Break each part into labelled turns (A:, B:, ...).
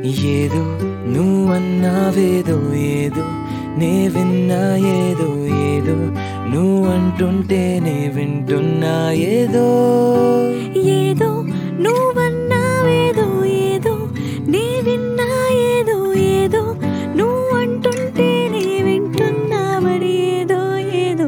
A: ఏదో నువ్వన్నావేదో ఏదో నే విన్నా ఏదో ఏదో నువ్వంటుంటేనే వింటున్నా ఏదో
B: ఏదో నువ్వన్నావేదో ఏదో నే విన్నా ఏదో ఏదో నువ్వు అంటుంటే నే వింటున్నా మరి ఏదో ఏదో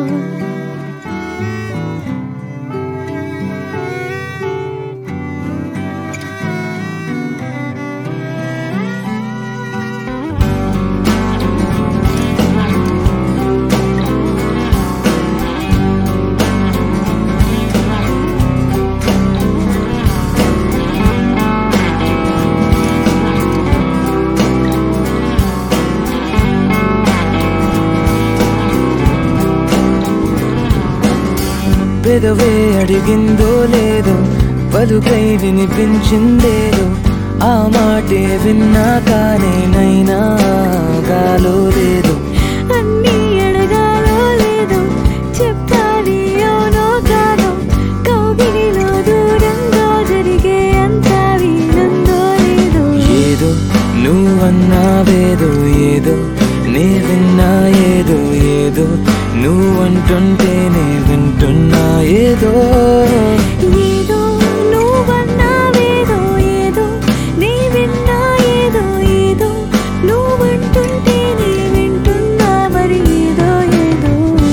A: పెదవే అడిగిందో లేదో పలుకై వినిపించిందేదో ఆ మాటే విన్నా కానీ నైనా గాలో లేదు
B: అన్నీ అడగాలో లేదో చెప్పాలి అవునో కాదో కౌగిలిలో దూరంగా జరిగే అంత వీలుందో లేదో
A: ఏదో నువ్వన్నావేదో ఏదో నే విన్నా ఏదో ఏదో నువ్వంటుంటేనే వింటున్నా ఏదో
B: ఏదో నువ్వన్నావేదో ఏదో నే విన్నా ఏదో ఏదో నువ్వంటుంటే నే వింటున్నా మరి ఏదో ఏదో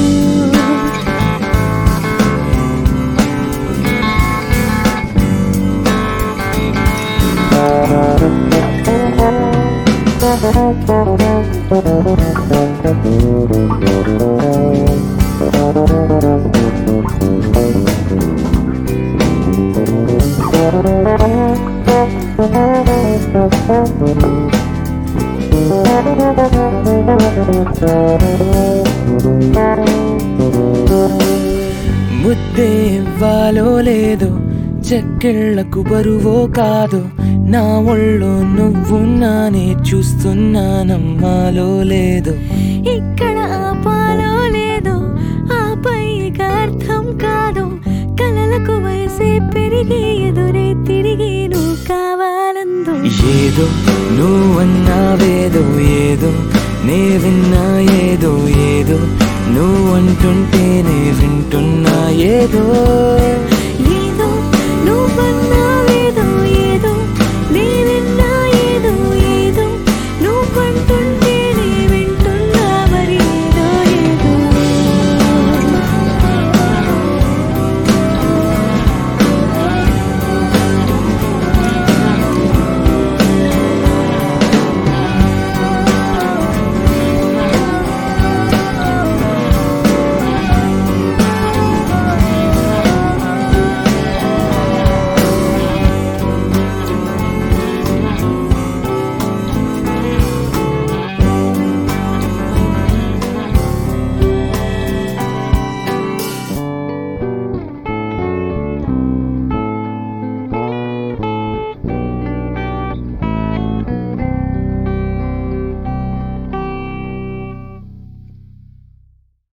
A: ముద్దే ఇవ్వాలో లేదో చెక్కిళ్లకు బరువో కాదు నా ఒళ్ళో నువ్వు నానే చూస్తున్నా నమ్మాలో లేదో
B: ఇక్కడ ఆపాలో లేదో ఆపై ఇక అర్థం కాదు కలలకు వయసే పెరిగి ఎదురే తిరిగి నువ్వు కావాలందు
A: ఏదో నువ్వన్నావేదో ఏదో నే విన్నా ఏదో ఏదో నువ్వంటుంటేనే వింటున్నా ఏదో